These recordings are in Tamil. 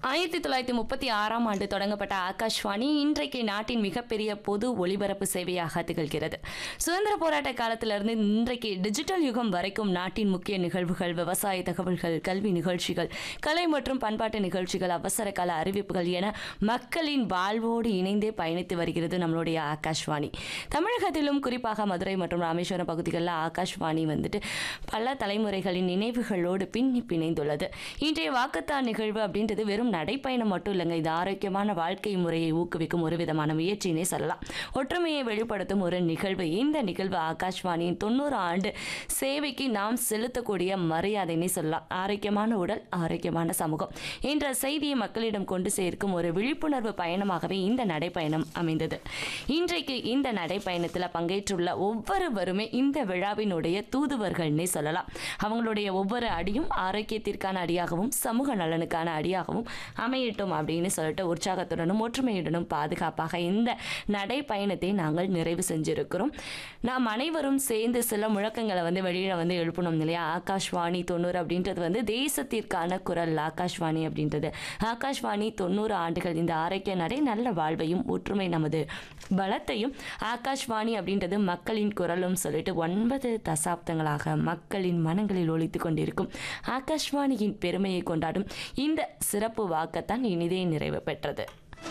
ஆயிரத்தி தொள்ளாயிரத்தி முப்பத்தி ஆறாம் ஆண்டு தொடங்கப்பட்ட ஆகாஷ்வாணி இன்றைக்கு நாட்டின் மிகப்பெரிய பொது ஒலிபரப்பு சேவையாக திகழ்கிறது சுதந்திர போராட்ட காலத்திலிருந்து இன்றைக்கு டிஜிட்டல் யுகம் வரைக்கும் நாட்டின் முக்கிய நிகழ்வுகள் விவசாய தகவல்கள் கல்வி நிகழ்ச்சிகள் கலை மற்றும் பண்பாட்டு நிகழ்ச்சிகள் அவசர கால அறிவிப்புகள் என மக்களின் வாழ்வோடு இணைந்தே பயணித்து வருகிறது நம்மளுடைய ஆகாஷ்வாணி தமிழகத்திலும் குறிப்பாக மதுரை மற்றும் ராமேஸ்வரம் பகுதிகளில் ஆகாஷ்வாணி வந்துட்டு பல தலைமுறைகளின் நினைவுகளோடு பின்னி பிணைந்துள்ளது இன்றைய வாக்குத்தான் நிகழ்வு அப்படின்றது வெறும் நடைப்பயணம் மட்டும் இல்லைங்க இது ஆரோக்கியமான வாழ்க்கை முறையை ஊக்குவிக்கும் ஒரு விதமான முயற்சினே சொல்லலாம் ஒற்றுமையை வெளிப்படுத்தும் ஒரு நிகழ்வு இந்த நிகழ்வு ஆகாஷ்வாணியின் தொண்ணூறு ஆண்டு சேவைக்கு நாம் செலுத்தக்கூடிய மரியாதைன்னே சொல்லலாம் ஆரோக்கியமான உடல் ஆரோக்கியமான சமூகம் என்ற செய்தியை மக்களிடம் கொண்டு சேர்க்கும் ஒரு விழிப்புணர்வு பயணமாகவே இந்த நடைப்பயணம் அமைந்தது இன்றைக்கு இந்த நடைப்பயணத்தில் பங்கேற்றுள்ள ஒவ்வொருவருமே இந்த விழாவினுடைய தூதுவர்கள்னே சொல்லலாம் அவங்களுடைய ஒவ்வொரு அடியும் ஆரோக்கியத்திற்கான அடியாகவும் சமூக நலனுக்கான அடியாகவும் அமையட்டும் அப்படின்னு சொல்லிட்டு உற்சாகத்துடனும் ஒற்றுமையுடனும் பாதுகாப்பாக இந்த நடைப்பயணத்தை நாங்கள் நிறைவு செஞ்சிருக்கிறோம் நாம் அனைவரும் சேர்ந்து சில முழக்கங்களை வந்து வெளியில வந்து எழுப்பணும் இல்லையா ஆகாஷ்வாணி தொண்ணூறு அப்படின்றது வந்து தேசத்திற்கான குரல் ஆகாஷ்வாணி அப்படின்றது ஆகாஷ்வாணி தொண்ணூறு ஆண்டுகள் இந்த ஆரோக்கிய நடை நல்ல வாழ்வையும் ஒற்றுமை நமது பலத்தையும் ஆகாஷ்வாணி அப்படின்றது மக்களின் குரலும் சொல்லிட்டு ஒன்பது தசாப்தங்களாக மக்களின் மனங்களில் ஒலித்து கொண்டிருக்கும் ஆகாஷ்வாணியின் பெருமையை கொண்டாடும் இந்த சிறப்பு வாக்கத்தான் இனிதே நிறைவு பெற்றது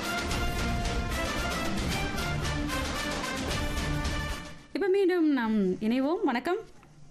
இப்ப மீண்டும் நாம் இணைவோம் வணக்கம்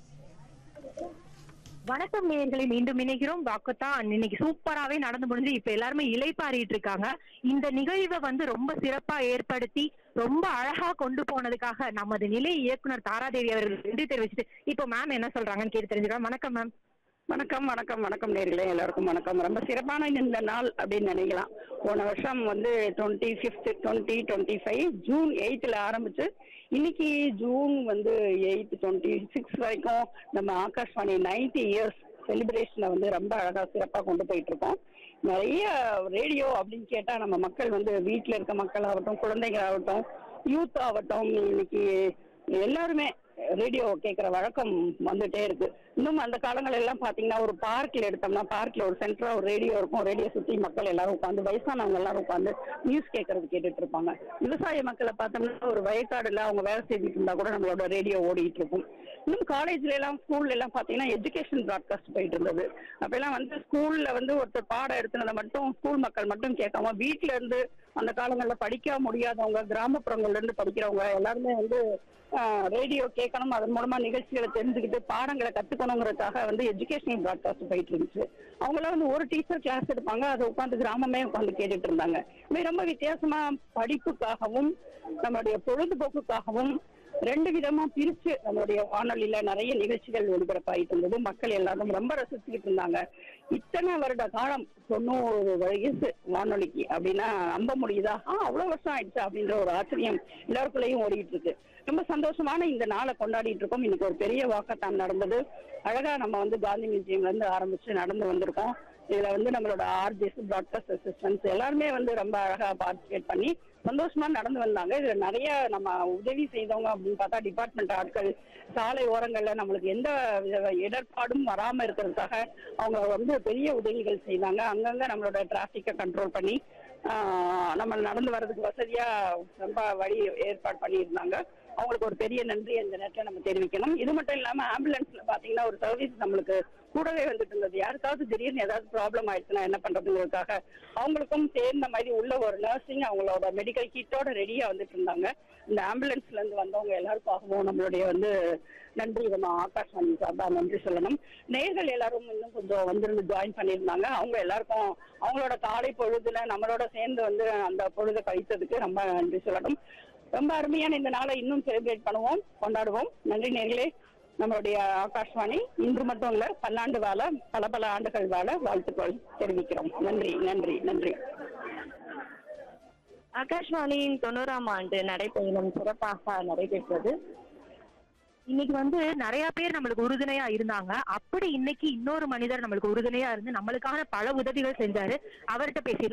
வணக்கம் நேயர்களை மீண்டும் இணைகிறோம் வாக்குத்தான் இன்னைக்கு சூப்பராவே நடந்து முடிஞ்சு இப்ப எல்லாருமே இலைப்பாரிட்டு இருக்காங்க இந்த நிகழ்வை வந்து ரொம்ப சிறப்பா ஏற்படுத்தி ரொம்ப அழகா கொண்டு போனதுக்காக நமது நிலை இயக்குனர் தாராதேவி அவர்கள் நன்றி தெரிவிச்சுட்டு இப்போ மேம் என்ன சொல்றாங்கன்னு கேட்டு தெரிஞ்சுக்கலாம் வணக்கம் மேம் வணக்கம் வணக்கம் வணக்கம் நேர்களே எல்லாருக்கும் வணக்கம் ரொம்ப சிறப்பான இந்த நாள் அப்படின்னு நினைக்கலாம் போன வருஷம் வந்து twenty fifth twenty twenty five June எயித்தில் ஆரம்பிச்சு இன்னைக்கு ஜூன் வந்து எயிட் டுவெண்ட்டி சிக்ஸ் வரைக்கும் நம்ம ஆகாஷ்வாணி நைன்டி இயர்ஸ் செலிப்ரேஷனை வந்து ரொம்ப அழகா சிறப்பாக கொண்டு போயிட்டு இருக்கோம் நிறைய ரேடியோ அப்படின்னு கேட்டா நம்ம மக்கள் வந்து வீட்டில் இருக்க மக்கள் ஆகட்டும் குழந்தைங்க ஆகட்டும் யூத் ஆகட்டும் இன்னைக்கு எல்லாருமே ரேடியோ கேட்குற வழக்கம் வந்துட்டே இருக்கு இன்னும் அந்த காலங்கள் எல்லாம் பார்த்தீங்கன்னா ஒரு பார்க்கில் எடுத்தோம்னா பார்க்கில் ஒரு சென்டரா ஒரு ரேடியோ இருக்கும் ரேடியோ சுற்றி மக்கள் எல்லாரும் உட்காந்து வயசானவங்க எல்லாரும் உட்காந்து நியூஸ் கேட்கறது கேட்டுட்டு இருப்பாங்க விவசாய மக்களை பார்த்தோம்னா ஒரு வயக்காடுல அவங்க வேலை செஞ்சுட்டு இருந்தா கூட நம்மளோட ரேடியோ ஓடிட்டு இருக்கும் இன்னும் காலேஜ்ல எல்லாம் ஸ்கூல்ல எல்லாம் பார்த்தீங்கன்னா எஜுகேஷன் ப்ராட்காஸ்ட் போயிட்டு இருந்தது அப்பெல்லாம் வந்து ஸ்கூல்ல வந்து ஒருத்தர் பாடம் எடுத்துனதை மட்டும் ஸ்கூல் மக்கள் மட்டும் கேட்காம வீட்ல இருந்து அந்த காலங்களில் படிக்க முடியாதவங்க கிராமப்புறங்கள்ல இருந்து படிக்கிறவங்க எல்லாருமே வந்து ரேடியோ கேட்கணும் அதன் மூலமா நிகழ்ச்சிகளை தெரிஞ்சுக்கிட்டு பாடங்களை கத்துக்கணுங்கிறதுக்காக வந்து எஜுகேஷனல் ப்ராட்காஸ்ட் போயிட்டு இருந்துச்சு அவங்களாம் வந்து ஒரு டீச்சர் கிளாஸ் எடுப்பாங்க அதை உட்காந்து கிராமமே உட்காந்து கேட்டுட்டு இருந்தாங்க இது ரொம்ப வித்தியாசமா படிப்புக்காகவும் நம்மளுடைய பொழுதுபோக்குக்காகவும் ரெண்டு விதமா பிரிச்சு நம்மளுடைய வானொலியில நிறைய நிகழ்ச்சிகள் ஒளிபரப்பாயிட்டு இருந்தது மக்கள் எல்லாரும் ரொம்ப ரசிச்சுக்கிட்டு இருந்தாங்க இத்தனை வருட காலம் தொண்ணூறு வயசு வானொலிக்கு அப்படின்னா நம்ப முடியுதா ஆ அவ்வளவு வருஷம் ஆயிடுச்சு அப்படின்ற ஒரு ஆச்சரியம் எல்லாருக்குள்ளேயும் ஓடிட்டு இருக்கு ரொம்ப சந்தோஷமான இந்த நாளை கொண்டாடிட்டு இருக்கோம் இன்னைக்கு ஒரு பெரிய வாக்கத்தான் நடந்தது அழகா நம்ம வந்து காந்தி மியூசியம்ல இருந்து ஆரம்பிச்சு நடந்து வந்திருக்கோம் இதுல வந்து நம்மளோட ஆர்ஜிஎஸ் ப்ராட்காஸ்ட் அசிஸ்டன்ஸ் எல்லாருமே வந்து ரொம்ப அழகா பார்ட்டிசிபேட் பண்ணி சந்தோஷமா நடந்து வந்தாங்க இதுல நிறைய நம்ம உதவி செய்தவங்க அப்படின்னு பார்த்தா டிபார்ட்மெண்ட் ஆட்கள் சாலை ஓரங்கள்ல நம்மளுக்கு எந்த வித இடர்பாடும் வராம இருக்கிறதுக்காக அவங்க வந்து பெரிய உதவிகள் செய்தாங்க அங்கங்க நம்மளோட டிராபிக்கை கண்ட்ரோல் பண்ணி ஆஹ் நம்ம நடந்து வர்றதுக்கு வசதியா ரொம்ப வழி ஏற்பாடு பண்ணியிருந்தாங்க அவங்களுக்கு ஒரு பெரிய நன்றி இந்த நேரத்தில் நம்ம தெரிவிக்கணும் இது மட்டும் இல்லாம ஆம்புலன்ஸ்ல பாத்தீங்கன்னா ஒரு சர்வீஸ் நம்மளுக்கு கூடவே வந்துட்டு இருந்தது யாருக்காவது திடீர்னு ஏதாவது ப்ராப்ளம் ஆயிடுச்சுன்னா என்ன பண்றதுங்கிறதுக்காக அவங்களுக்கும் சேர்ந்த மாதிரி உள்ள ஒரு நர்சிங் அவங்களோட மெடிக்கல் கிட்டோட ரெடியா வந்துட்டு இருந்தாங்க இந்த ஆம்புலன்ஸ்ல இருந்து வந்தவங்க எல்லாருக்காகவும் நம்மளுடைய வந்து நன்றி நம்ம ஆகாஷ்வாணி சார்பா நன்றி சொல்லணும் நேர்கள் எல்லாரும் இன்னும் கொஞ்சம் வந்திருந்து ஜாயின் பண்ணியிருந்தாங்க அவங்க எல்லாருக்கும் அவங்களோட காலை பொழுதுல நம்மளோட சேர்ந்து வந்து அந்த பொழுதை கழித்ததுக்கு ரொம்ப நன்றி சொல்லணும் ரொம்ப அருமையான இந்த நாளை இன்னும் செலிப்ரேட் பண்ணுவோம் கொண்டாடுவோம் நன்றி நேர்களே நம்மளுடைய ஆகாஷ்வாணி இன்று மட்டும் இல்ல பல்லாண்டு வாழ பல பல ஆண்டுகள் வாழ வாழ்த்துக்கள் தெரிவிக்கிறோம் நன்றி நன்றி நன்றி ஆகாஷ்வாணியின் தொண்ணூறாம் ஆண்டு நடைப்பயணம் சிறப்பாக நடைபெற்றது இன்னைக்கு வந்து நிறைய பேர் நம்மளுக்கு உறுதுணையா இருந்தாங்க அப்படி இன்னைக்கு இன்னொரு மனிதர் நம்மளுக்கு உறுதுணையா இருந்து நம்மளுக்கான பல உதவிகள் செஞ்சாரு அவர்கிட்ட பேசி